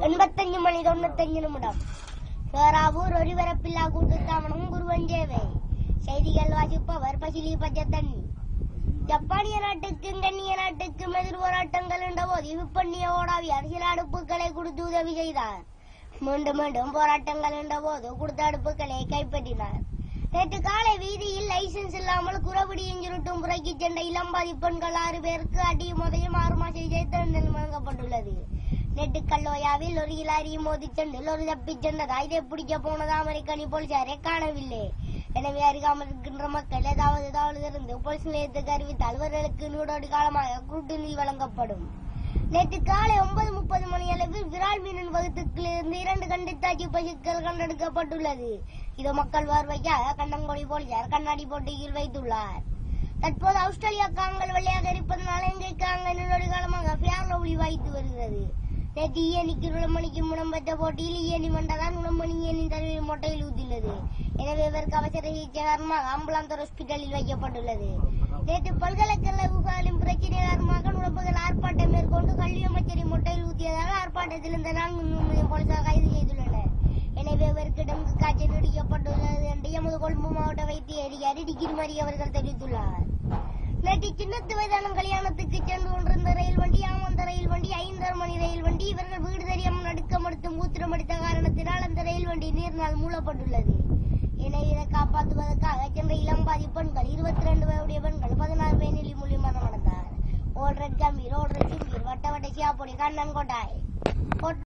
எண்பத்தஞ்சு மணி தொண்ணூத்தஞ்சு நிமிடம் பேராவூர் ஒருவரப்பில்லா கூட்டுத்தாமனம் குருவஞ்சேவை செய்திகள் வாசிப்பவர் பசிலி பச்சத்தண்ணி ஜப்பானிய நாட்டுக்கும் கண்ணிய நாட்டுக்கும் எதிர் போராட்டங்கள் என்ற போது விப்பண்ணிய ஓடாவி அரசியல் அடுப்புகளை கொடுத்து உதவி செய்தார் மீண்டும் மீண்டும் போராட்டங்கள் என்ற போது கொடுத்த அடுப்புகளை கைப்பற்றினார் நேற்று காலை வீதியில் லைசென்ஸ் இல்லாமல் குறவடியும் சுருட்டும் புறக்கி சென்ற இளம்பாதி பெண்கள் ஆறு பேருக்கு அடியும் உதயம் ஆறு மாசம் சிகிச்சை தண்டனை வழங்கப்பட்டுள்ளது நேற்று கல்லோயாவில் ஒரு இலாரியும் மோதி சென்று ஒரு தப்பிச் சென்றதா இதை பிடிக்க போனதா அமெரிக்கனி போலீசாரை காணவில்லை எனவே அருகாமல் இருக்கின்ற மக்கள் ஏதாவது ஏதாவது இருந்து போலீஸ் நிலையத்துக்கு அறிவித்தால் அவர்களுக்கு நூறோடு காலமாக கூட்டுநீர் வழங்கப்படும் நேற்று காலை ஒன்பது முப்பது மணி அளவில் விரால் மீனின் வகுத்துக்கில் இருந்து இரண்டு கண்டுத்தாச்சி பசுக்கள் கண்டெடுக்கப்பட்டுள்ளது இது மக்கள் பார்வைக்காக கண்ணங்கொடி போலீசார் கண்ணாடி போட்டியில் வைத்துள்ளார் தற்போது ஆஸ்திரேலியா காங்கள் வழியாக இருப்பதனால இங்கே காங்க நூறு காலமாக பியார்ல ஒளி வாய்த்து வருகிறது நேற்று ஈயனிக்கு நுளமணிக்கு முனம் பெற்ற போட்டியில் ஈயனி மண்டதான் நுளமணி ஈயனின் தருவில் மொட்டையில் ஊத்தியுள்ளது எனவே இவருக்கு அவசர சிகிச்சை காரணமாக ஆம்புலான்ஸ் ஹாஸ்பிட்டலில் வைக்கப்பட்டுள்ளது நேற்று பல்கலைக்கழகம் பிரச்சனை காரணமாக நுழப்புகள் ஆர்ப்பாட்டம் மேற்கொண்டு கல்வி அமைச்சரை மொட்டையில் ஊத்தியதாக ஆர்ப்பாட்டத்தில் இருந்த நான்கு நூறு போலீசார் கைது செய்துள்ளனர் எனவே இவருக்கு டெங்கு காய்ச்சல் நீடிக்கப்பட்டுள்ளது என்று எமது கொழும்பு மாவட்ட வைத்திய அதிகாரி டிகிரிமரி அவர்கள் தெரிவித்துள்ளார் நேற்று சின்னத்து வயதான கல்யாணத்துக்கு சென்று கொண்டிருந்த ரயில் வண்டி ஆமந்த ரயில் வண்டி ஐந்தரை மணி ரயில் வண்டி இவர்கள் வீடு தெரியாமல் நடுக்கமடுத்து மூத்திரமடித்த காரணத்தினால் அந்த ரயில் வண்டி நீரினால் மூடப்பட்டுள்ளது எனவே இதை காப்பாற்றுவதற்காக சென்ற இளம்பாதி பெண்கள் இருபத்தி ரெண்டு வயதுடைய பெண்கள் பதினாறு பேனிலி மூலியமாக நடந்தார் ஓல்ரெட் கம்பீர் ஓல்ரெட் சிம்பீர் வட்ட வட்ட சியாப்பொடி கண்ணன் கொட்டாய்